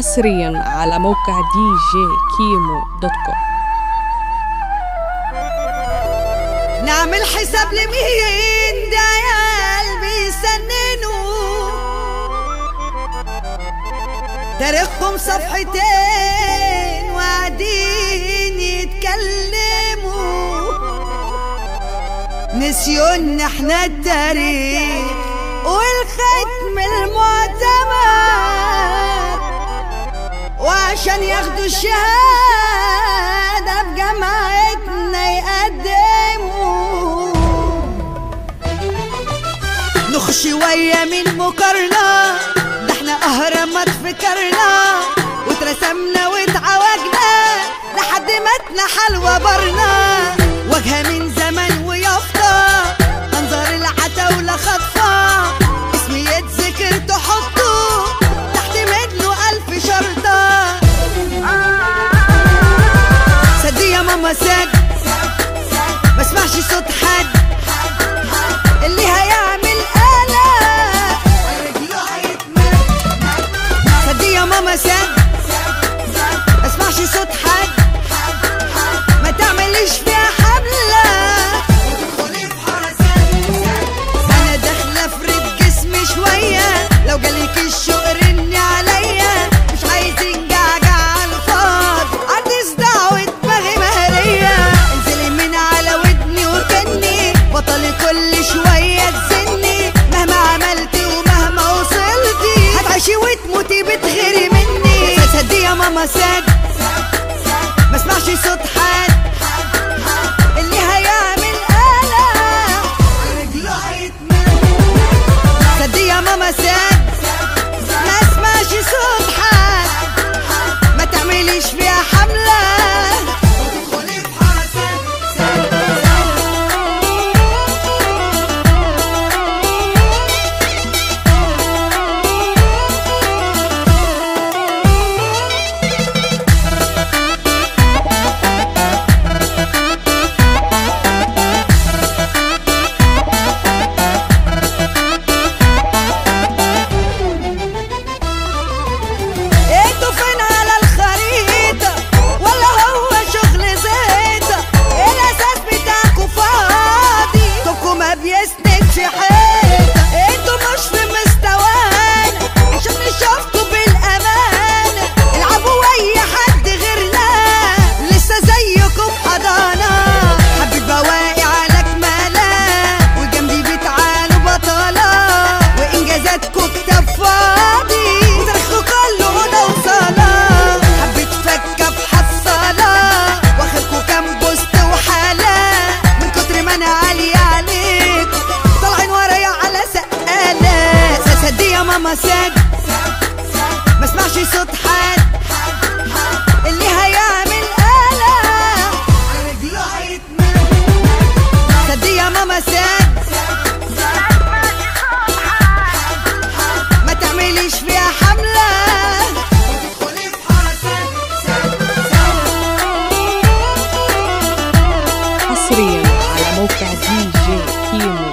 حصريا على موقع دي جي كيمو دوت كوم نعمل حساب لمين ده يا قلبي يسننوا تاريخهم صفحتين وقاعدين يتكلموا نسيون احنا التاريخ والختم المعتمد وعشان ياخدوا الشهادة بجامعتنا يقدموا نخ شوية من مقارنة ده احنا أهرامات فكرنا واترسمنا واتعوجنا لحد ما اتنحل وبرنا وجهة من زمان ويافطة منظر العتاولة خطفة اسمي يتذكر تحطه تحت منه ألف شرطة صدق يا ماما صدق ما اسمعش صوت حد اللي هيعمل قلق صدق يا ماما صدق ما اسمعش صوت حد ما تعمليش فيها حملة انا داخلة افرد جسمي شوية لو جالك الشوق رني عليا مش عايزين جعجع على الفاضي عندي صداع ودماغي مهرية انزلي من على ودني وكني بطلي كل شوية تزني مهما عملتي ومهما وصلتي هتعيشي وتموتي بتغيري مني صدقي يا ماما صدق ما اسمعش صوت حد اللي هيعمل قلق صدقي يا ماما صدق ما اسمعش صوت حد ما تعمليش فيها حملة انتوا فين على الخريطة ولا هو شغل زيطة الاساس بتاعكوا فاضي طوبكوا ما بيسندش حيطة انتوا مش في مستوانا عشان نشوفكوا بالامانة العبوا اي حد غيرنا لسه زيكم حضانة حبيت بواقي على كمالة وجنبي بتعالوا بطالة وانجازاتكوا كتاب فاضي تاريخكوا كله اوضه وصالة حبيت فكة بحصالة واخدكوا كام بوست وحالة من كتر ما انا عالية عليك طالعين ورايا على سقالة صدق يا ماما صدق ما اسمعش صوت حد اللي هيعمل قلق صدق يا ماما صدق ما تعمليش فيها حملة حصريا على موقع دي جي كيمو